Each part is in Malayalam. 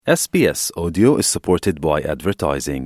SBS Audio is supported by advertising.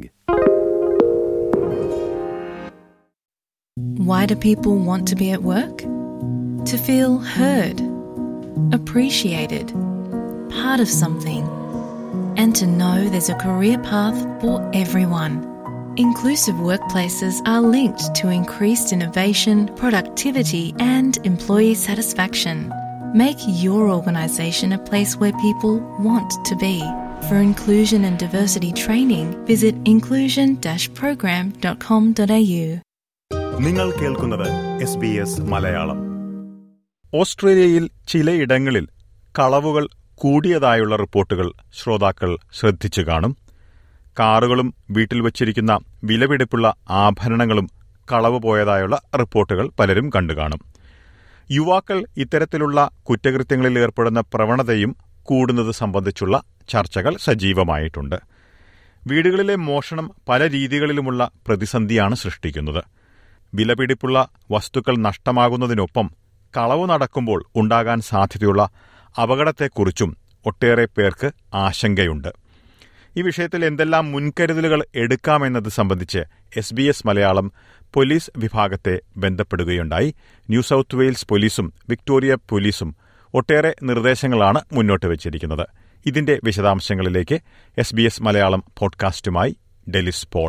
Why do people want to be at work? To feel heard, appreciated, part of something, and to know there's a career path for everyone. Inclusive workplaces are linked to increased innovation, productivity, and employee satisfaction. Make your organisation a place where people want to be. For inclusion and diversity training, visit inclusion-program.com.au. നിങ്ങൾ കേൾക്കുന്നത് എസ് ബി എസ് മലയാളം ഓസ്ട്രേലിയയിൽ ചിലയിടങ്ങളിൽ കളവുകൾ കൂടിയതായുള്ള റിപ്പോർട്ടുകൾ ശ്രോതാക്കൾ ശ്രദ്ധിച്ചു കാണും കാറുകളും വീട്ടിൽ വച്ചിരിക്കുന്ന വിലപിടിപ്പുള്ള ആഭരണങ്ങളും കളവ് പോയതായുള്ള റിപ്പോർട്ടുകൾ പലരും കണ്ടുകാണും യുവാക്കൾ ഇത്തരത്തിലുള്ള കുറ്റകൃത്യങ്ങളിൽ ഏർപ്പെടുന്ന പ്രവണതയും കൂടുന്നത് സംബന്ധിച്ചുള്ള ചർച്ചകൾ സജീവമായിട്ടുണ്ട് വീടുകളിലെ മോഷണം പല രീതികളിലുമുള്ള പ്രതിസന്ധിയാണ് സൃഷ്ടിക്കുന്നത് വിലപിടിപ്പുള്ള വസ്തുക്കൾ നഷ്ടമാകുന്നതിനൊപ്പം കളവ് നടക്കുമ്പോൾ ഉണ്ടാകാൻ സാധ്യതയുള്ള അപകടത്തെക്കുറിച്ചും ഒട്ടേറെ പേർക്ക് ആശങ്കയുണ്ട് ഈ വിഷയത്തിൽ എന്തെല്ലാം മുൻകരുതലുകൾ എടുക്കാമെന്നത് സംബന്ധിച്ച് S B S Malayalam police വിഭാഗത്തെ ബന്ധപ്പെടുകയുണ്ടായി ന്യൂ സൌത്ത് വെയിൽസ് പോലീസും വിക്ടോറിയ പോലീസും ഒട്ടേറെ നിർദ്ദേശങ്ങളാണ് മുന്നോട്ട് വച്ചിരിക്കുന്നത് ഇതിന്റെ വിശദാംശങ്ങളിലേക്ക് എസ് ബി എസ് മലയാളം പോഡ്കാസ്റ്റുമായി ഡെലിസ് പോൾ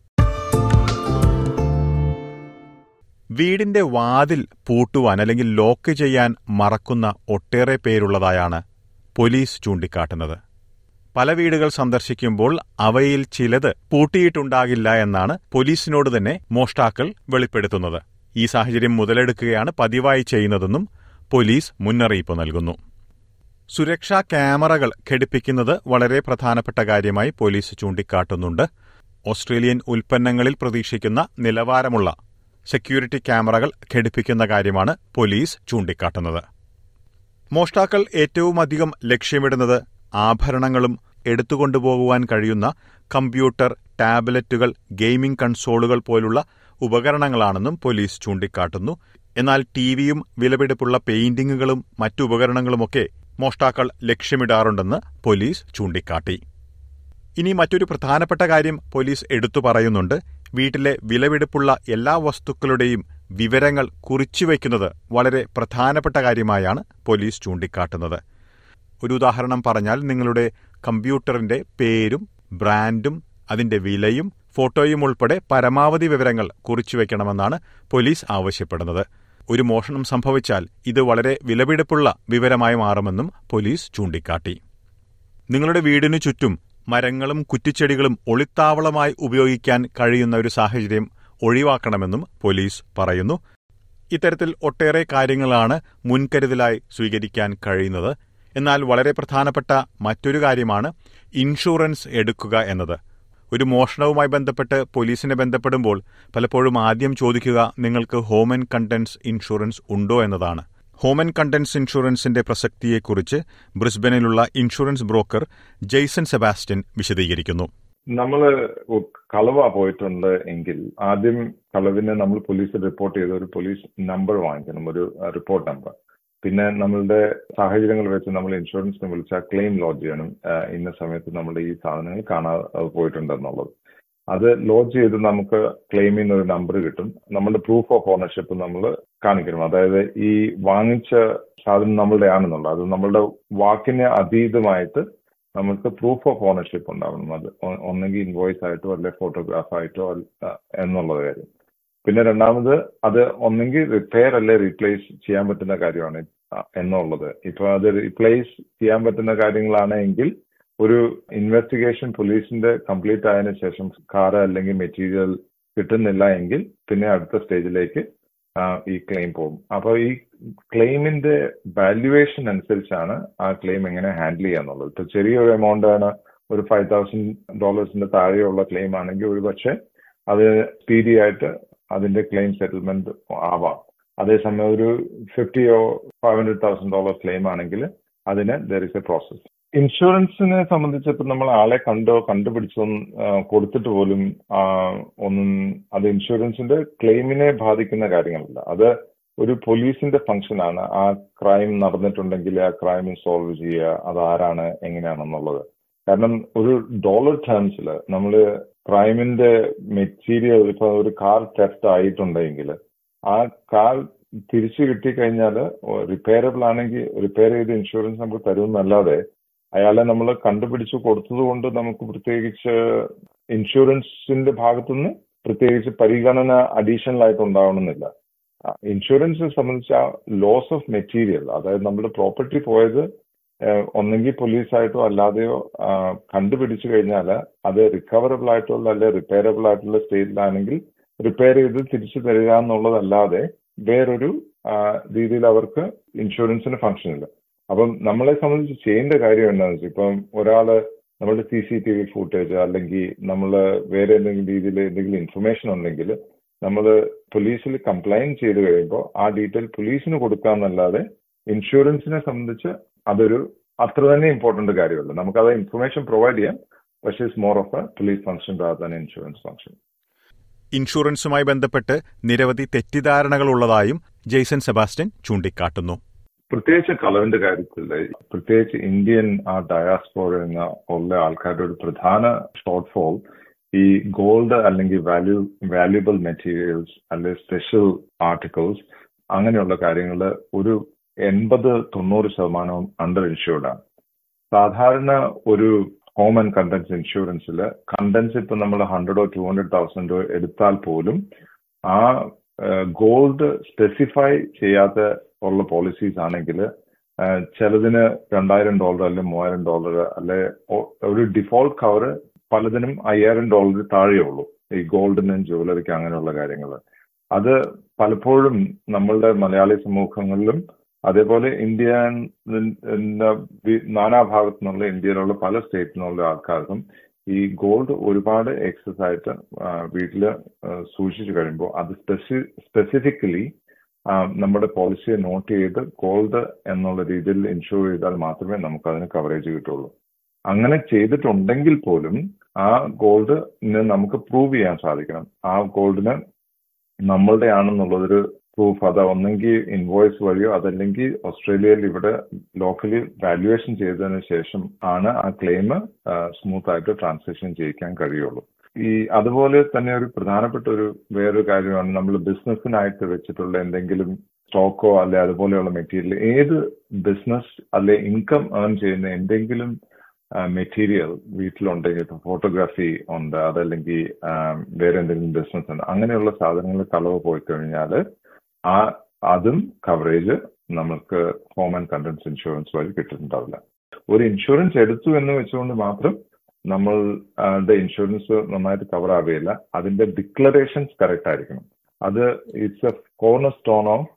വീടിന്റെ വാതിൽ പൂട്ടുവാൻ അല്ലെങ്കിൽ ലോക്ക് ചെയ്യാൻ മറക്കുന്ന ഒട്ടേറെ പേരുള്ളതായാണ് പോലീസ് ചൂണ്ടിക്കാട്ടുന്നത് പല വീടുകൾ സന്ദർശിക്കുമ്പോൾ അവയിൽ ചിലത് പൂട്ടിയിട്ടുണ്ടാകില്ല എന്നാണ് പോലീസിനോട് തന്നെ മോഷ്ടാക്കൾ വെളിപ്പെടുത്തുന്നത് ഈ സാഹചര്യം മുതലെടുക്കുകയാണ് പതിവായി ചെയ്യുന്നതെന്നും പോലീസ് മുന്നറിയിപ്പ് നൽകുന്നു സുരക്ഷാ ക്യാമറകൾ ഘടിപ്പിക്കുന്നത് വളരെ പ്രധാനപ്പെട്ട കാര്യമായി പോലീസ് ചൂണ്ടിക്കാട്ടുന്നുണ്ട് ഓസ്ട്രേലിയൻ ഉൽപ്പന്നങ്ങളിൽ പ്രതീക്ഷിക്കുന്ന നിലവാരമുള്ള സെക്യൂരിറ്റി ക്യാമറകൾ ഘടിപ്പിക്കുന്ന കാര്യമാണ് പോലീസ് ചൂണ്ടിക്കാട്ടുന്നത് മോഷ്ടാക്കൾ ഏറ്റവുമധികം ലക്ഷ്യമിടുന്നത് ആഭരണങ്ങളും എടുത്തുകൊണ്ടുപോകുവാൻ കഴിയുന്ന കമ്പ്യൂട്ടർ ടാബ്ലറ്റുകൾ ഗെയിമിംഗ് കൺസോളുകൾ പോലുള്ള ഉപകരണങ്ങളാണെന്നും പോലീസ് ചൂണ്ടിക്കാട്ടുന്നു എന്നാൽ ടിവിയും വിലപിടിപ്പുള്ള പെയിന്റിങ്ങുകളും മറ്റു ഉപകരണങ്ങളുമൊക്കെ മോഷ്ടാക്കൾ ലക്ഷ്യമിടാറുണ്ടെന്ന് പോലീസ് ചൂണ്ടിക്കാട്ടി ഇനി മറ്റൊരു പ്രധാനപ്പെട്ട കാര്യം പോലീസ് എടുത്തു പറയുന്നുണ്ട് വീട്ടിലെ വിലപിടിപ്പുള്ള എല്ലാ വസ്തുക്കളുടെയും വിവരങ്ങൾ കുറിച്ചുവെക്കുന്നത് വളരെ പ്രധാനപ്പെട്ട കാര്യമായാണ് പോലീസ് ചൂണ്ടിക്കാട്ടുന്നത് ഒരു ഉദാഹരണം പറഞ്ഞാൽ നിങ്ങളുടെ കമ്പ്യൂട്ടറിന്റെ പേരും ബ്രാൻഡും അതിന്റെ വിലയും ഫോട്ടോയും ഉൾപ്പെടെ പരമാവധി വിവരങ്ങൾ കുറിച്ചുവെക്കണമെന്നാണ് പോലീസ് ആവശ്യപ്പെടുന്നത് ഒരു മോഷണം സംഭവിച്ചാൽ ഇത് വളരെ വിലപിടിപ്പുള്ള വിവരമായി മാറുമെന്നും പോലീസ് ചൂണ്ടിക്കാട്ടി നിങ്ങളുടെ വീടിനു ചുറ്റും മരങ്ങളും കുറ്റിച്ചെടികളും ഒളിത്താവളമായി ഉപയോഗിക്കാൻ കഴിയുന്ന ഒരു സാഹചര്യം ഒഴിവാക്കണമെന്നും പോലീസ് പറയുന്നു ഇത്തരത്തിൽ ഒട്ടേറെ കാര്യങ്ങളാണ് മുൻകരുതലായി സ്വീകരിക്കാൻ കഴിയുന്നത് എന്നാൽ വളരെ പ്രധാനപ്പെട്ട മറ്റൊരു കാര്യമാണ് ഇൻഷുറൻസ് എടുക്കുക എന്നത് ഒരു മോഷണവുമായി ബന്ധപ്പെട്ട് പോലീസിനെ ബന്ധപ്പെടുമ്പോൾ പലപ്പോഴും ആദ്യം ചോദിക്കുക നിങ്ങൾക്ക് ഹോം ആൻഡ് കണ്ടൻസ് ഇൻഷുറൻസ് ഉണ്ടോ എന്നതാണ് ഹോം ആൻഡ് കണ്ടൻസ് ഇൻഷുറൻസിന്റെ പ്രസക്തിയെക്കുറിച്ച് ബ്രിസ്ബനിലുള്ള ഇൻഷുറൻസ് ബ്രോക്കർ ജെയ്സൺ സെബാസ്റ്റ്യൻ വിശദീകരിക്കുന്നു നമ്മൾ കളവ പോയിട്ടുണ്ട് എങ്കിൽ ആദ്യം കളവിനെ നമ്മൾ പോലീസിൽ റിപ്പോർട്ട് ചെയ്ത് ഒരു പോലീസ് നമ്പർ വാങ്ങിക്കണം ഒരു റിപ്പോർട്ട് നമ്പർ പിന്നെ നമ്മളുടെ സാഹചര്യങ്ങൾ വെച്ച് നമ്മൾ ഇൻഷുറൻസിനെ വിളിച്ചാൽ ക്ലെയിം ലോഡ്ജ് ചെയ്യണം ഇന്ന സമയത്ത് നമ്മുടെ ഈ സാധനങ്ങൾ കാണാതെ പോയിട്ടുണ്ടെന്നുള്ളത് അത് ലോഡ്ജ് ചെയ്ത് നമുക്ക് ക്ലെയിമിന് ഒരു നമ്പർ കിട്ടും നമ്മുടെ പ്രൂഫ് ഓഫ് ഓണർഷിപ്പ് നമ്മൾ കാണിക്കണം അതായത് ഈ വാങ്ങിച്ച സാധനം നമ്മളുടെ ആണെന്നുള്ളത് അത് നമ്മളുടെ വാക്കിന് അതീതമായിട്ട് നമുക്ക് പ്രൂഫ് ഓഫ് ഓണർഷിപ്പ് ഉണ്ടാവണം അത് ഒന്നെങ്കിൽ ഇൻവോയ്സ് ആയിട്ടോ അല്ലെ ഫോട്ടോഗ്രാഫ് ആയിട്ടോ എന്നുള്ളത് കാര്യം പിന്നെ രണ്ടാമത് അത് ഒന്നെങ്കിൽ റിപ്പയർ അല്ലെ റീപ്ലേസ് ചെയ്യാൻ പറ്റുന്ന കാര്യമാണ് എന്നുള്ളത് ഇപ്പൊ അത് റീപ്ലേസ് ചെയ്യാൻ പറ്റുന്ന കാര്യങ്ങളാണ് എങ്കിൽ ഒരു ഇൻവെസ്റ്റിഗേഷൻ പോലീസിന്റെ കംപ്ലീറ്റ് ആയതിനു ശേഷം കാർ അല്ലെങ്കിൽ മെറ്റീരിയൽ കിട്ടുന്നില്ല എങ്കിൽ പിന്നെ അടുത്ത സ്റ്റേജിലേക്ക് ഈ ക്ലെയിം പോകും അപ്പോൾ ഈ ക്ലെയിമിന്റെ വാല്യുവേഷൻ അനുസരിച്ചാണ് ആ ക്ലെയിം എങ്ങനെ ഹാൻഡിൽ ചെയ്യാന്നുള്ളത് ഇപ്പൊ ചെറിയൊരു എമൗണ്ട് ആണ് ഒരു ഫൈവ് തൗസൻഡ് ഡോളേഴ്സിന്റെ താഴെയുള്ള ക്ലെയിം ആണെങ്കിൽ ഒരു പക്ഷേ അത് സ്പീഡി ആയിട്ട് അതിന്റെ ക്ലെയിം സെറ്റിൽമെന്റ് ആവാം അതേസമയം ഒരു ഫിഫ്റ്റിയോ five hundred thousand dollar claim ആണെങ്കിൽ അതിന് ദർ ഇസ് എ പ്രോസസ് ഇൻഷുറൻസിനെ സംബന്ധിച്ചിപ്പോൾ നമ്മൾ ആളെ കണ്ടോ കണ്ടുപിടിച്ചോ കൊടുത്തിട്ട് പോലും ഒന്നും അത് ഇൻഷുറൻസിന്റെ ക്ലെയിമിനെ ബാധിക്കുന്ന കാര്യങ്ങളല്ല അത് ഒരു പോലീസിന്റെ ഫംഗ്ഷൻ ആണ് ആ ക്രൈം നടന്നിട്ടുണ്ടെങ്കിൽ ആ ക്രൈം സോൾവ് ചെയ്യുക അത് ആരാണ് എങ്ങനെയാണെന്നുള്ളത് കാരണം ഒരു ഡോളർ ടേംസിൽ നമ്മൾ ക്രൈമിന്റെ മെറ്റീരിയൽ ഇപ്പൊ ഒരു കാർ ടെസ്റ്റ് ആയിട്ടുണ്ടെങ്കിൽ ആ കാർ തിരിച്ചു കിട്ടിക്കഴിഞ്ഞാൽ റിപ്പയറബിൾ ആണെങ്കിൽ റിപ്പയർ ചെയ്ത് ഇൻഷുറൻസ് നമുക്ക് തരുമെന്നല്ലാതെ അയാളെ നമ്മൾ കണ്ടുപിടിച്ച് കൊടുത്തത് കൊണ്ട് നമുക്ക് പ്രത്യേകിച്ച് ഇൻഷുറൻസിന്റെ ഭാഗത്തുനിന്ന് പ്രത്യേകിച്ച് പരിഗണന അഡീഷണൽ ആയിട്ട് ഉണ്ടാവണമെന്നില്ല ഇൻഷുറൻസിനെ സംബന്ധിച്ച് ആ ലോസ് ഓഫ് മെറ്റീരിയൽ അതായത് നമ്മുടെ പ്രോപ്പർട്ടി പോയത് ഒന്നെങ്കിൽ പോലീസായിട്ടോ അല്ലാതെയോ കണ്ടുപിടിച്ചു കഴിഞ്ഞാൽ അത് റിക്കവറബിൾ ആയിട്ടുള്ള അല്ലെ റിപ്പയറബിൾ ആയിട്ടുള്ള സ്റ്റേറ്റിലാണെങ്കിൽ റിപ്പയർ ചെയ്ത് തിരിച്ചു തരിക എന്നുള്ളതല്ലാതെ വേറൊരു രീതിയിൽ അവർക്ക് ഇൻഷുറൻസിന് ഫംഗ്ഷൻ ഇല്ല അപ്പം നമ്മളെ സംബന്ധിച്ച് ചെയ്യേണ്ട കാര്യം എന്താണെന്ന് വെച്ചാൽ ഇപ്പം ഒരാള് നമ്മുടെ C C T V footage അല്ലെങ്കിൽ നമ്മൾ വേറെ എന്തെങ്കിലും രീതിയിൽ എന്തെങ്കിലും ഇൻഫർമേഷൻ ഉണ്ടെങ്കിൽ നമ്മൾ പോലീസിൽ കംപ്ലൈന്റ് ചെയ്ത് കഴിയുമ്പോൾ ആ ഡീറ്റെയിൽ പോലീസിന് കൊടുക്കാന്നല്ലാതെ ഇൻഷുറൻസിനെ സംബന്ധിച്ച് അതൊരു അത്ര തന്നെ ഇമ്പോർട്ടന്റ് കാര്യമല്ല നമുക്കത് ഇൻഫർമേഷൻ പ്രൊവൈഡ് ചെയ്യാം പക്ഷേ it's more of a police function rather insurance function ഇൻഷുറൻസുമായി ബന്ധപ്പെട്ട് നിരവധി തെറ്റിദ്ധാരണകൾ ഉള്ളതായും ജെയ്സൺ സെബാസ്റ്റ്യൻ ചൂണ്ടിക്കാട്ടുന്നു പ്രത്യേകിച്ച് കളവിന്റെ കാര്യത്തിൽ പ്രത്യേകിച്ച് ഇന്ത്യൻ ആ ഡയാസ്പോറ എന്ന ഉള്ള ആൾക്കാരുടെ ഒരു പ്രധാന ഷോർട്ട് ഫോൾ ഈ ഗോൾഡ് അല്ലെങ്കിൽ വാല്യൂ വാല്യുബിൾ മെറ്റീരിയൽസ് അല്ലെങ്കിൽ സ്പെഷ്യൽ ആർട്ടിക്കിൾസ് അങ്ങനെയുള്ള കാര്യങ്ങൾ ഒരു എൺപത് തൊണ്ണൂറ് ശതമാനവും അണ്ടർ ഇൻഷുർഡ് ആണ് സാധാരണ ഒരു ഹോം ആൻഡ് കണ്ടൻസ് ഇൻഷുറൻസിൽ കണ്ടൻസ് ഇപ്പൊ നമ്മൾ ഹൺഡ്രഡോ ടു ഹൺഡ്രഡ് തൗസൻഡോ എടുത്താൽ പോലും ആ ഗോൾഡ് സ്പെസിഫൈ ചെയ്യാത്ത ഉള്ള പോളിസീസ് ആണെങ്കിൽ ചിലതിന് രണ്ടായിരം ഡോളർ അല്ലെ മൂവായിരം ഡോളർ അല്ലെ ഒരു ഡിഫോൾട്ട് കവർ പലതിനും അയ്യായിരം ഡോളർ താഴെ ഉള്ളൂ ഈ ഗോൾഡിനും ജ്വല്ലറിക്കും അങ്ങനെയുള്ള കാര്യങ്ങൾ അത് പലപ്പോഴും നമ്മളുടെ മലയാളി സമൂഹങ്ങളിലും അതേപോലെ ഇന്ത്യ നാനാഭാഗത്തു നിന്നുള്ള ഇന്ത്യയിലുള്ള പല സ്റ്റേറ്റിൽ നിന്നുള്ള ആൾക്കാർക്കും ഈ ഗോൾഡ് ഒരുപാട് എക്സസ് ആയിട്ട് വീട്ടിൽ സൂക്ഷിച്ചു കഴിയുമ്പോൾ അത് സ്പെസി സ്പെസിഫിക്കലി നമ്മുടെ പോളിസിയെ നോട്ട് ചെയ്ത് ഗോൾഡ് എന്നുള്ള രീതിയിൽ ഇൻഷുർ ചെയ്താൽ മാത്രമേ നമുക്ക് അതിന് കവറേജ് കിട്ടുള്ളൂ അങ്ങനെ ചെയ്തിട്ടുണ്ടെങ്കിൽ പോലും ആ ഗോൾഡിന് നമുക്ക് പ്രൂവ് ചെയ്യാൻ സാധിക്കണം ആ ഗോൾഡിന് നമ്മളുടെ ആണെന്നുള്ളതൊരു പ്രൂഫ് അത് ഒന്നെങ്കിൽ ഇൻവോയ്സ് വഴിയോ അതല്ലെങ്കിൽ ഓസ്ട്രേലിയയിൽ ഇവിടെ ലോക്കലി വാല്യുവേഷൻ ചെയ്തതിന് ശേഷം ആണ് ആ ക്ലെയിം സ്മൂത്ത് ആയിട്ട് ട്രാൻസാക്ഷൻ ചെയ്യിക്കാൻ കഴിയുള്ളൂ ഈ അതുപോലെ തന്നെ ഒരു പ്രധാനപ്പെട്ട ഒരു വേറൊരു കാര്യമാണ് നമ്മൾ ബിസിനസ്സിനായിട്ട് വെച്ചിട്ടുള്ള എന്തെങ്കിലും സ്റ്റോക്കോ അല്ലെ അതുപോലെയുള്ള മെറ്റീരിയൽ ഏത് ബിസിനസ് അല്ലെ ഇൻകം ഏൺ ചെയ്യുന്ന എന്തെങ്കിലും മെറ്റീരിയൽ വീട്ടിലുണ്ടെങ്കിൽ ഇപ്പൊ ഫോട്ടോഗ്രാഫി ഉണ്ട് അതല്ലെങ്കിൽ വേറെ എന്തെങ്കിലും ബിസിനസ് ഉണ്ട് അങ്ങനെയുള്ള സാധനങ്ങൾ കളവ് പോയി കഴിഞ്ഞാൽ ആ അതും കവറേജ് നമുക്ക് ഹോം ആൻഡ് കണ്ടൻസ് ഇൻഷുറൻസ് വഴി കിട്ടുന്നുണ്ടാവില്ല ഒരു ഇൻഷുറൻസ് എടുത്തു എന്ന് വെച്ചുകൊണ്ട് മാത്രം നമ്മളുടെ ഇൻഷുറൻസ് നന്നായിട്ട് കവർ ആവുകയില്ല അതിന്റെ ഡിക്ലറേഷൻസ് കറക്റ്റ് ആയിരിക്കണം അത് it's a cornerstone of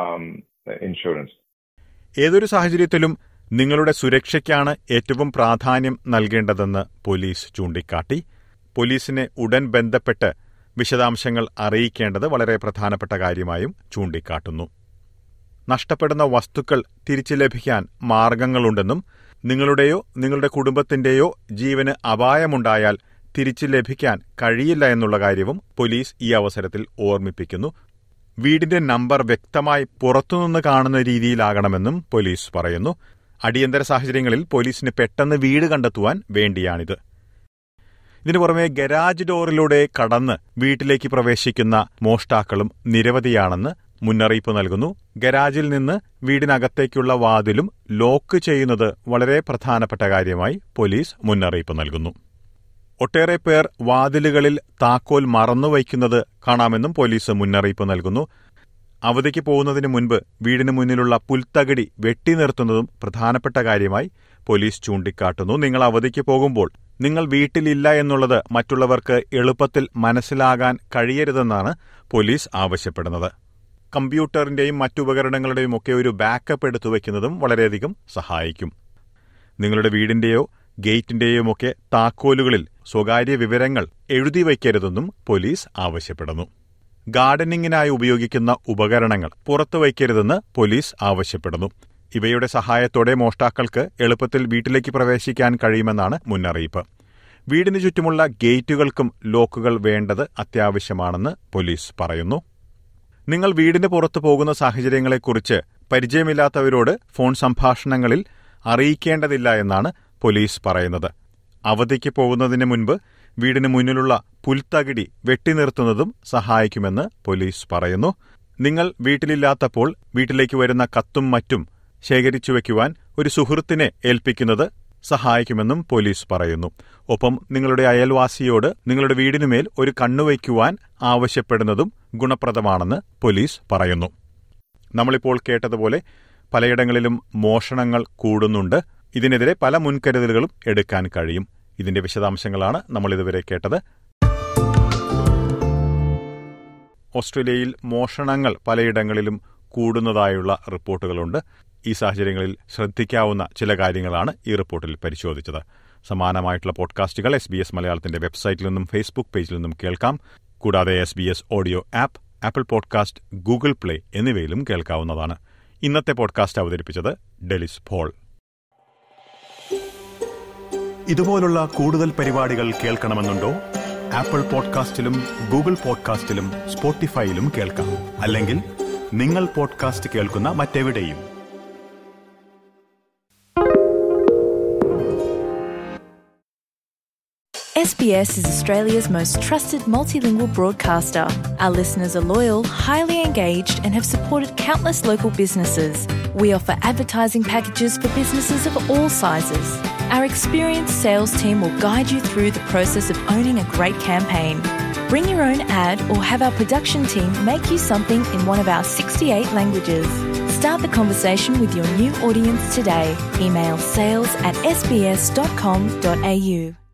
insurance ഏതൊരു സാഹചര്യത്തിലും നിങ്ങളുടെ സുരക്ഷയ്ക്കാണ് ഏറ്റവും പ്രാധാന്യം നൽകേണ്ടതെന്ന് പോലീസ് ചൂണ്ടിക്കാട്ടി പോലീസിനെ ഉടൻ ബന്ധപ്പെട്ട് വിശദാംശങ്ങൾ അറിയിക്കേണ്ടത് വളരെ പ്രധാനപ്പെട്ട കാര്യമായും ചൂണ്ടിക്കാട്ടുന്നു നഷ്ടപ്പെടുന്ന വസ്തുക്കൾ തിരിച്ചു ലഭിക്കാൻ മാർഗങ്ങളുണ്ടെന്നും നിങ്ങളുടെയോ നിങ്ങളുടെ കുടുംബത്തിന്റെയോ ജീവന് അപായമുണ്ടായാൽ തിരിച്ചു ലഭിക്കാൻ കഴിയില്ല എന്നുള്ള കാര്യവും പോലീസ് ഈ അവസരത്തിൽ ഓർമ്മിപ്പിക്കുന്നു വീടിന്റെ നമ്പർ വ്യക്തമായി പുറത്തുനിന്ന് കാണുന്ന രീതിയിലാകണമെന്നും പോലീസ് പറയുന്നു അടിയന്തര സാഹചര്യങ്ങളിൽ പോലീസിന് പെട്ടെന്ന് വീട് കണ്ടെത്തുവാൻ വേണ്ടിയാണിത് ഇതിനു പുറമെ ഗരാജ് ഡോറിലൂടെ കടന്ന് വീട്ടിലേക്ക് പ്രവേശിക്കുന്ന മോഷ്ടാക്കളും നിരവധിയാണെന്ന് മുന്നറിയിപ്പ് നൽകുന്നു ഗരാജിൽ നിന്ന് വീടിനകത്തേക്കുള്ള വാതിലും ലോക്ക് ചെയ്യുന്നത് വളരെ പ്രധാനപ്പെട്ട കാര്യമായി പോലീസ് മുന്നറിയിപ്പ് നൽകുന്നു ഒട്ടേറെ പേർ വാതിലുകളിൽ താക്കോൽ മറന്നുവയ്ക്കുന്നത് കാണാമെന്നും പോലീസ് മുന്നറിയിപ്പ് നൽകുന്നു അവധിക്ക് പോകുന്നതിന് മുൻപ് വീടിന് മുന്നിലുള്ള പുൽത്തകടി വെട്ടി നിർത്തുന്നതും പ്രധാനപ്പെട്ട കാര്യമായി പോലീസ് ചൂണ്ടിക്കാട്ടുന്നു നിങ്ങൾ അവധിക്ക് പോകുമ്പോൾ നിങ്ങൾ വീട്ടിലില്ല എന്നുള്ളത് മറ്റുള്ളവർക്ക് എളുപ്പത്തിൽ മനസ്സിലാകാൻ കഴിയരുതെന്നാണ് പോലീസ് ആവശ്യപ്പെടുന്നത് കമ്പ്യൂട്ടറിന്റെയും മറ്റുപകരണങ്ങളുടെയും ഒക്കെ ഒരു ബാക്കപ്പ് എടുത്തു വയ്ക്കുന്നതും വളരെയധികം സഹായിക്കും നിങ്ങളുടെ വീടിന്റെയോ ഗേറ്റിന്റെയും ഒക്കെ താക്കോലുകളിൽ സ്വകാര്യ വിവരങ്ങൾ എഴുതി വയ്ക്കരുതെന്നും പോലീസ് ആവശ്യപ്പെടുന്നു ഗാർഡനിങ്ങിനായി ഉപയോഗിക്കുന്ന ഉപകരണങ്ങൾ പുറത്തു വയ്ക്കരുതെന്ന് പോലീസ് ആവശ്യപ്പെടുന്നു ഇവയുടെ സഹായത്തോടെ മോഷ്ടാക്കൾക്ക് എളുപ്പത്തിൽ വീട്ടിലേക്ക് പ്രവേശിക്കാൻ കഴിയുമെന്നാണ് മുന്നറിയിപ്പ് വീടിനു ചുറ്റുമുള്ള ഗേറ്റുകൾക്കും ലോക്കുകൾ വേണ്ടത് അത്യാവശ്യമാണെന്ന് പോലീസ് പറയുന്നു നിങ്ങൾ വീടിന് പുറത്തു പോകുന്ന സാഹചര്യങ്ങളെക്കുറിച്ച് പരിചയമില്ലാത്തവരോട് ഫോൺ സംഭാഷണങ്ങളിൽ അറിയിക്കേണ്ടതില്ല എന്നാണ് പോലീസ് പറയുന്നത് അവധിക്ക് പോകുന്നതിന് മുൻപ് വീടിന് മുന്നിലുള്ള പുൽത്തകിടി വെട്ടിനിർത്തുന്നതും സഹായിക്കുമെന്ന് പോലീസ് പറയുന്നു നിങ്ങൾ വീട്ടിലില്ലാത്തപ്പോൾ വീട്ടിലേക്ക് വരുന്ന കത്തും മറ്റും ശേഖരിച്ചു വയ്ക്കുവാൻ ഒരു സുഹൃത്തിനെ ഏൽപ്പിക്കുന്നത് സഹായിക്കുമെന്നും പോലീസ് പറയുന്നു ഒപ്പം നിങ്ങളുടെ അയൽവാസിയോട് നിങ്ങളുടെ വീടിനുമേൽ ഒരു കണ്ണുവയ്ക്കുവാൻ ആവശ്യപ്പെടുന്നതും ഗുണപ്രദമാണെന്ന് പോലീസ് പറയുന്നു നമ്മളിപ്പോൾ കേട്ടതുപോലെ പലയിടങ്ങളിലും മോഷണങ്ങൾ കൂടുന്നുണ്ട് ഇതിനെതിരെ പല മുൻകരുതലുകളും എടുക്കാൻ കഴിയും ഇതിന്റെ വിശദാംശങ്ങളാണ് നമ്മൾ ഇതുവരെ കേട്ടത് ഓസ്ട്രേലിയയിൽ മോഷണങ്ങൾ പലയിടങ്ങളിലും കൂടുന്നതായുള്ള റിപ്പോർട്ടുകളുണ്ട് ഈ സാഹചര്യങ്ങളിൽ ശ്രദ്ധിക്കാവുന്ന ചില കാര്യങ്ങളാണ് ഈ റിപ്പോർട്ടിൽ പരിശോധിച്ചത് സമാനമായിട്ടുള്ള പോഡ്കാസ്റ്റുകൾ എസ് ബി എസ് മലയാളത്തിന്റെ വെബ്സൈറ്റിൽ നിന്നും ഫേസ്ബുക്ക് പേജിൽ നിന്നും കേൾക്കാം കൂടാതെ S B S audio app Apple podcast Google Play എന്നിവയിലും കേൾക്കാവുന്നതാണ് ഇന്നത്തെ പോഡ്കാസ്റ്റ് അവതരിപ്പിച്ചത് ഡെലിസ് പോൾ ഇതുപോലുള്ള കൂടുതൽ പരിപാടികൾ കേൾക്കണമെന്നുണ്ടോ ആപ്പിൾ പോഡ്കാസ്റ്റിലും ഗൂഗിൾ പോഡ്കാസ്റ്റിലും സ്പോട്ടിഫൈയിലും കേൾക്കാം അല്ലെങ്കിൽ നിങ്ങൾ പോഡ്കാസ്റ്റ് കേൾക്കുന്ന മറ്റെവിടെയും SBS is Australia's most trusted multilingual broadcaster. Our listeners are loyal, highly engaged, and have supported countless local businesses. We offer advertising packages for businesses of all sizes. Our experienced sales team will guide you through the process of owning a great campaign. Bring your own ad or have our production team make you something in one of our 68 languages. Start the conversation with your new audience today. Email sales at sbs.com.au.